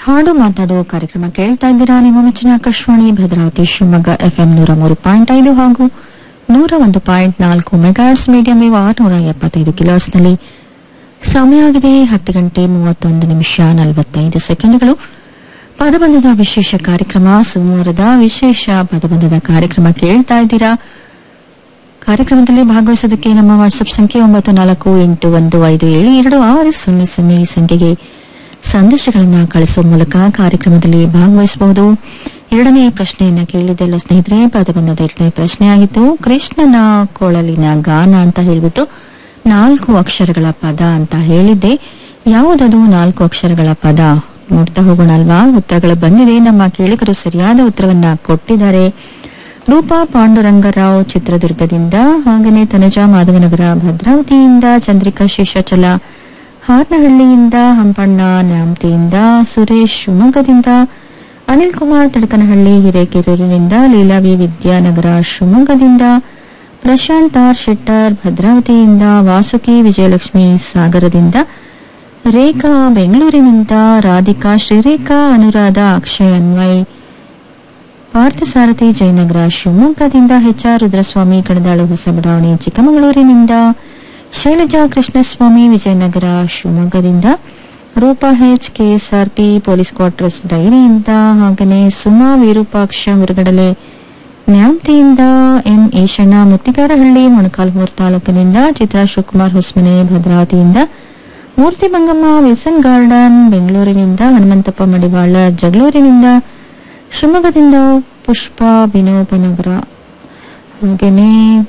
ಹಾಡು ಮಾತಾಡುವ ಕಾರ್ಯಕ್ರಮ ಕೇಳ್ತಾ ಇದ್ದೀರಾ ನಿಮ್ಮ ಮೆಚ್ಚಿನ ಆಕಾಶವಾಣಿ ಭದ್ರಾವತಿ ಶಿವಮೊಗ್ಗ ಎಫ್ಎಂ ನೂರ ಮೂರು ಪಾಯಿಂಟ್ ಐದು ಹಾಗೂ ನೂರ ಒಂದು ಪಾಯಿಂಟ್ ನಾಲ್ಕು ಮೆಗಾಟ್ಸ್ ಮೀಡಿಯಂ ವೇವ್ ಆರುನೂರ ಎಪ್ಪತ್ತೈದು ಕಿಲೋಟ್ಸ್ನಲ್ಲಿ ಸಮಯ ಆಗಿದೆ ಹತ್ತು ಗಂಟೆ ಮೂವತ್ತೊಂದು ನಿಮಿಷ ನಲವತ್ತೈದು ಸೆಕೆಂಡ್ಗಳು ಪದಬಂಧದ ವಿಶೇಷ ಕಾರ್ಯಕ್ರಮ ಸೋಮವಾರದ ವಿಶೇಷ ಪದಬಂಧದ ಕಾರ್ಯಕ್ರಮ ಕೇಳ್ತಾ ಇದ್ದೀರಾ ಕಾರ್ಯಕ್ರಮದಲ್ಲಿ ಭಾಗವಹಿಸೋದಕ್ಕೆ ನಮ್ಮ ವಾಟ್ಸ್ಆಪ್ ಸಂಖ್ಯೆ ಒಂಬತ್ತು ನಾಲ್ಕು ಎಂಟು ಒಂದು ಐದು ಏಳು ಎರಡು ಆರು ಸೊನ್ನೆ ಸೊನ್ನೆ ಈ ಸಂಖ್ಯೆಗೆ ಸಂದೇಶಗಳನ್ನ ಕಳಿಸುವ ಮೂಲಕ ಕಾರ್ಯಕ್ರಮದಲ್ಲಿ ಭಾಗವಹಿಸಬಹುದು ಎರಡನೇ ಪ್ರಶ್ನೆಯನ್ನ ಕೇಳಿದ್ದೆಲ್ಲ ಸ್ನೇಹಿತರೆ ಪದಬಂಧದ ಎರಡನೇ ಪ್ರಶ್ನೆ ಆಗಿತ್ತು ಕೃಷ್ಣನ ಕೊಳಲಿನ ಗಾನ ಅಂತ ಹೇಳ್ಬಿಟ್ಟು ನಾಲ್ಕು ಅಕ್ಷರಗಳ ಪದ ಅಂತ ಹೇಳಿದ್ದೆ ಯಾವುದದು ನಾಲ್ಕು ಅಕ್ಷರಗಳ ಪದ ನೋಡ್ತಾ ಹೋಗೋಣ ಅಲ್ವಾ ಉತ್ತರಗಳು ಬಂದಿದೆ ನಮ್ಮ ಕೇಳಿಗರು ಸರಿಯಾದ ಉತ್ತರವನ್ನ ಕೊಟ್ಟಿದ್ದಾರೆ ರೂಪಾ ಪಾಂಡುರಂಗರಾವ್ ಚಿತ್ರದುರ್ಗದಿಂದ ಹಾಗೆಯೇ ತನುಜಾ ಮಾಧವನಗರ ಭದ್ರಾವತಿಯಿಂದ ಚಂದ್ರಿಕಾ ಶೇಷಾಚಲ ಹಾರ್ನಹಳ್ಳಿಯಿಂದ ಹಂಪಣ್ಣ ನ್ಯಾಮತಿಯಿಂದ ಸುರೇಶ್ ಶಿವಮೊಗ್ಗದಿಂದ ಅನಿಲ್ ಕುಮಾರ್ ತಡಕನಹಳ್ಳಿ ಹಿರೇಕೆರೂರಿನಿಂದ ಲೀಲಾವಿ ವಿದ್ಯಾನಗರ ಶಿವಮೊಗ್ಗದಿಂದ ಪ್ರಶಾಂತ್ ಆರ್ ಶೆಟ್ಟರ್ ಭದ್ರಾವತಿಯಿಂದ ವಾಸುಕಿ ವಿಜಯಲಕ್ಷ್ಮಿ ಸಾಗರದಿಂದ ರೇಖಾ ಬೆಂಗಳೂರಿನಿಂದ ರಾಧಿಕಾ ಶ್ರೀರೇಖಾ ಅನುರಾಧ ಅಕ್ಷಯ್ ಅನ್ವಯ್ ಪಾರ್ಥಸಾರಥಿ ಜಯನಗರ ಶಿವಮೊಗ್ಗದಿಂದ ಎಚ್ಆರ್ ರುದ್ರಸ್ವಾಮಿ ಕಣದಾಳು ಹೊಸ ಬಡಾವಣೆ ಚಿಕ್ಕಮಗಳೂರಿನಿಂದ ಶೈಲಜಾ ಕೃಷ್ಣಸ್ವಾಮಿ ವಿಜಯನಗರ ಶಿವಮೊಗ್ಗದಿಂದ Roopa H KSRP police quarters ಡೈರಿಯಿಂದ ಹಾಗೆಯೇ ಸುಮಾ ವಿರೂಪಾಕ್ಷ ಹೊರಗಡಲೆ ನ್ಯಾಮತಿಯಿಂದ ಎಂ ಈಶಣ್ಣ ಮುತ್ತಿಗಾರಹಳ್ಳಿ ಮೊಣಕಾಲ್ಮೂರು ತಾಲೂಕಿನಿಂದ ಚಿತ್ರಾ ಶಿವಕುಮಾರ್ ಹೊಸಮನೆ ಭದ್ರಾವತಿಯಿಂದ ಮೂರ್ತಿ ಬಂಗಮ್ಮ ವಿಲ್ಸನ್ ಗಾರ್ಡನ್ ಬೆಂಗಳೂರಿನಿಂದ ಹನುಮಂತಪ್ಪ ಮಡಿವಾಳ ಜಗಳೂರಿನಿಂದ ಶಿವಮೊಗ್ಗದಿಂದ ಪುಷ್ಪ ವಿನೋಬನಗರ ಹಾಗೆಯೇ